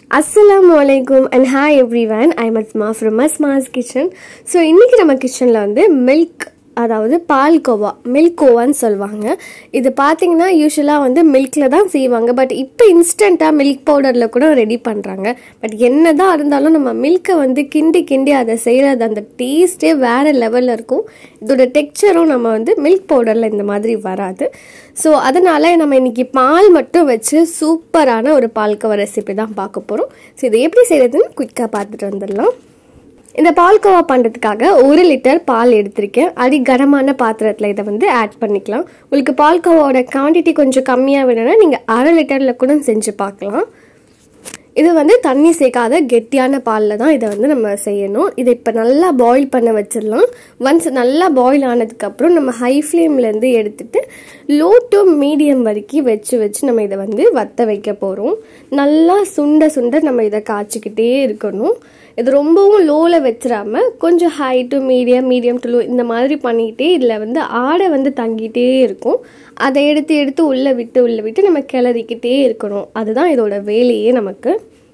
அஸ்ஸலாமு அலைக்கும் and hi everyone I Masma from Masma's kitchen so இன்றைக்கி நம்ம கிச்சனில் வந்து மில்க் அதாவது பால்கோவா மில்க் கோவான்னு சொல்லுவாங்க இது பார்த்தீங்கன்னா யூஸ்வலாக வந்து மில்கில் தான் செய்வாங்க பட் இப்போ இன்ஸ்டண்ட்டாக மில்க் பவுடரில் கூட ரெடி பண்ணுறாங்க பட் என்ன தான் இருந்தாலும் நம்ம மில்கை வந்து கிண்டி கிண்டி அதை செய்கிறது அந்த டேஸ்ட்டே வேறு லெவலில் இருக்கும் இதோட டெக்ஸ்சரும் நம்ம வந்து மில்க் பவுடரில் இந்த மாதிரி வராது ஸோ அதனால் நம்ம இன்னைக்கு பால் மட்டும் வச்சு சூப்பரான ஒரு பால்கோவா ரெசிபி தான் பார்க்க போகிறோம் ஸோ இதை எப்படி செய்கிறதுன்னு குயிக்காக பார்த்துட்டு வந்துடலாம் இந்த பால்கோவா பண்ணுறதுக்காக ஒரு லிட்டர் பால் எடுத்திருக்கேன் அடி கனமான பாத்திரத்தில் இதை வந்து ஆட் பண்ணிக்கலாம் உங்களுக்கு பால்கோவாவோட குவான்டிட்டி கொஞ்சம் கம்மியாக வேணும்னா நீங்கள் அரை லிட்டரில் கூட செஞ்சு பார்க்கலாம் இது வந்து தண்ணி சேர்க்காத கெட்டியான பாலில் தான் இதை வந்து நம்ம செய்யணும் இதை இப்போ நல்லா பாயில் பண்ண வச்சிடலாம் ஒன்ஸ் நல்லா பாயில் ஆனதுக்கப்புறம் நம்ம ஹை ஃப்ளேம்லேருந்து எடுத்துட்டு லோ டு மீடியம் வரைக்கும் வச்சு வச்சு நம்ம இதை வந்து வத்த வைக்க போகிறோம் நல்லா சுண்ட சுண்ட நம்ம இதை காய்ச்சிக்கிட்டே இருக்கணும் இது ரொம்பவும் லோவில் வச்சிடாம கொஞ்சம் high to medium medium to low இந்த மாதிரி பண்ணிக்கிட்டே இதில் வந்து ஆடை வந்து தங்கிட்டே இருக்கும் அதை எடுத்து எடுத்து உள்ளே விட்டு உள்ளே விட்டு நம்ம கிளறிக்கிட்டே இருக்கணும் அதுதான் இதோட வேலையே நமக்கு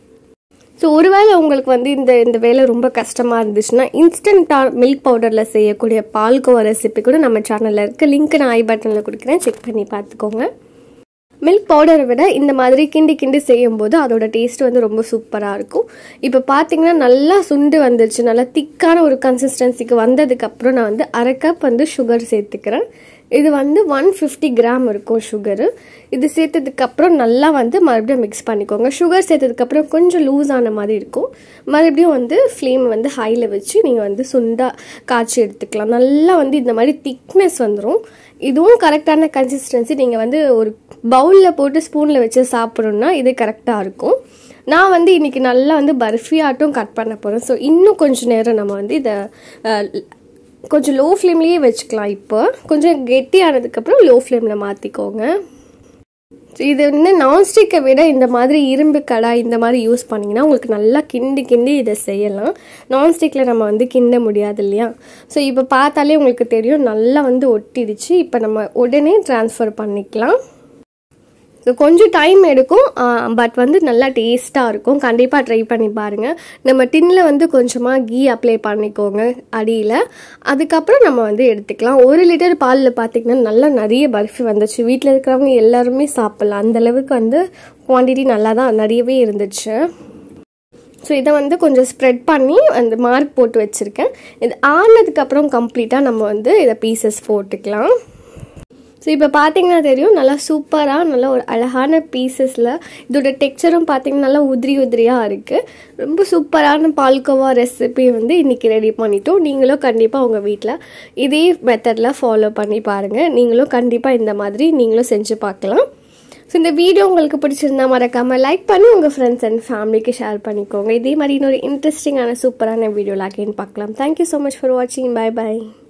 ஸோ ஒருவேளை உங்களுக்கு வந்து இந்த இந்த வேலை ரொம்ப கஷ்டமாக இருந்துச்சுன்னா இன்ஸ்டண்ட்டாக மில்க் பவுடரில் செய்யக்கூடிய பால்கோவா ரெசிபி கூட நம்ம சேனலில் இருக்குது லிங்க் நான் ஐ பட்டனில் கொடுக்குறேன் செக் பண்ணி பார்த்துக்கோங்க மில்க் பவுடரை விட இந்த மாதிரி கிண்டி கிண்டி செய்யும்போது அதோட டேஸ்ட் வந்து ரொம்ப சூப்பராக இருக்கும் இப்போ பார்த்தீங்கன்னா நல்லா சுண்டு வந்துருச்சு நல்லா திக்கான ஒரு கன்சிஸ்டன்சிக்கு வந்ததுக்கப்புறம் நான் வந்து அரை கப் வந்து சுகர் சேர்த்துக்கிறேன் இது வந்து ஒன் ஃபிஃப்டி கிராம் இருக்கும் சுகரு இது சேர்த்ததுக்கப்புறம் நல்லா வந்து மறுபடியும் மிக்ஸ் பண்ணிக்கோங்க சுகர் சேர்த்ததுக்கப்புறம் கொஞ்சம் லூஸ் ஆன மாதிரி இருக்கும் மறுபடியும் வந்து ஃப்ளேம் வந்து ஹையில் வச்சு நீங்கள் வந்து சுண்டாக காய்ச்சி எடுத்துக்கலாம் நல்லா வந்து இந்த மாதிரி திக்னஸ் வந்துடும் இதுவும் கரெக்டான கன்சிஸ்டன்சி நீங்கள் வந்து ஒரு பவுலில் போட்டு ஸ்பூனில் வச்சு சாப்பிட்ணுன்னா இது கரெக்டாக இருக்கும் நான் வந்து இன்றைக்கி நல்லா வந்து பர்ஃபியாட்டும் கட் பண்ண போகிறேன் ஸோ இன்னும் கொஞ்சம் நேரம் நம்ம வந்து இதை கொஞ்சம் லோ ஃப்ளேம்லேயே வச்சுக்கலாம் இப்போ கொஞ்சம் கெட்டியானதுக்கப்புறம் லோ ஃப்ளேமில் மாற்றிக்கோங்க இது வந்து நான்ஸ்டிக்கை விட இந்த மாதிரி இரும்பு கடாய் இந்த மாதிரி யூஸ் பண்ணிங்கன்னா உங்களுக்கு நல்லா கிண்டி கிண்டி இதை செய்யலாம் நான்ஸ்டிக்கில் நம்ம வந்து கிண்ட முடியாது இல்லையா ஸோ இப்போ பார்த்தாலே உங்களுக்கு தெரியும் நல்லா வந்து ஒட்டிடுச்சு இப்போ நம்ம உடனே ட்ரான்ஸ்ஃபர் பண்ணிக்கலாம் ஸோ கொஞ்சம் டைம் எடுக்கும் பட் வந்து நல்லா டேஸ்ட்டாக இருக்கும் கண்டிப்பாக ட்ரை பண்ணி பாருங்கள் நம்ம டின்னில் வந்து கொஞ்சமாக கீ அப்ளை பண்ணிக்கோங்க அடியில் அதுக்கப்புறம் நம்ம வந்து எடுத்துக்கலாம் ஒரு லிட்டர் பாலில் பார்த்திங்கன்னா நல்லா நிறைய பர்ஃபி வந்துச்சு வீட்டில் இருக்கிறவங்க எல்லாருமே சாப்பிட்லாம் அந்தளவுக்கு வந்து குவான்டிட்டி நல்லா தான் நிறையவே இருந்துச்சு ஸோ இதை வந்து கொஞ்சம் ஸ்ப்ரெட் பண்ணி அந்த மார்க் போட்டு வச்சுருக்கேன் இது ஆனதுக்கப்புறம் கம்ப்ளீட்டாக நம்ம வந்து இதை பீசஸ் போட்டுக்கலாம் ஸோ இப்போ பார்த்தீங்கன்னா தெரியும் நல்லா சூப்பராக நல்ல ஒரு அழகான பீசஸில் இதோட டெக்ஸ்சரும் பார்த்தீங்கன்னா நல்லா உதிரி உதிரியாக இருக்குது ரொம்ப சூப்பரான பால்கோவா ரெசிபி வந்து இன்றைக்கி ரெடி பண்ணிட்டோம் நீங்களும் கண்டிப்பாக உங்கள் வீட்டில் இதே மெத்தடில் ஃபாலோ பண்ணி பாருங்கள் நீங்களும் கண்டிப்பாக இந்த மாதிரி நீங்களும் செஞ்சு பார்க்கலாம் ஸோ இந்த வீடியோ உங்களுக்கு பிடிச்சிருந்தா மறக்காமல் லைக் பண்ணி உங்கள் ஃப்ரெண்ட்ஸ் அண்ட் ஃபேமிலிக்கு ஷேர் பண்ணிக்கோங்க இதே மாதிரி இன்னொரு இன்ட்ரெஸ்டிங்கான சூப்பரான வீடியோவில் அகைன் பார்க்கலாம் தேங்க்யூ ஸோ மச் ஃபார் வாட்சிங் பை பை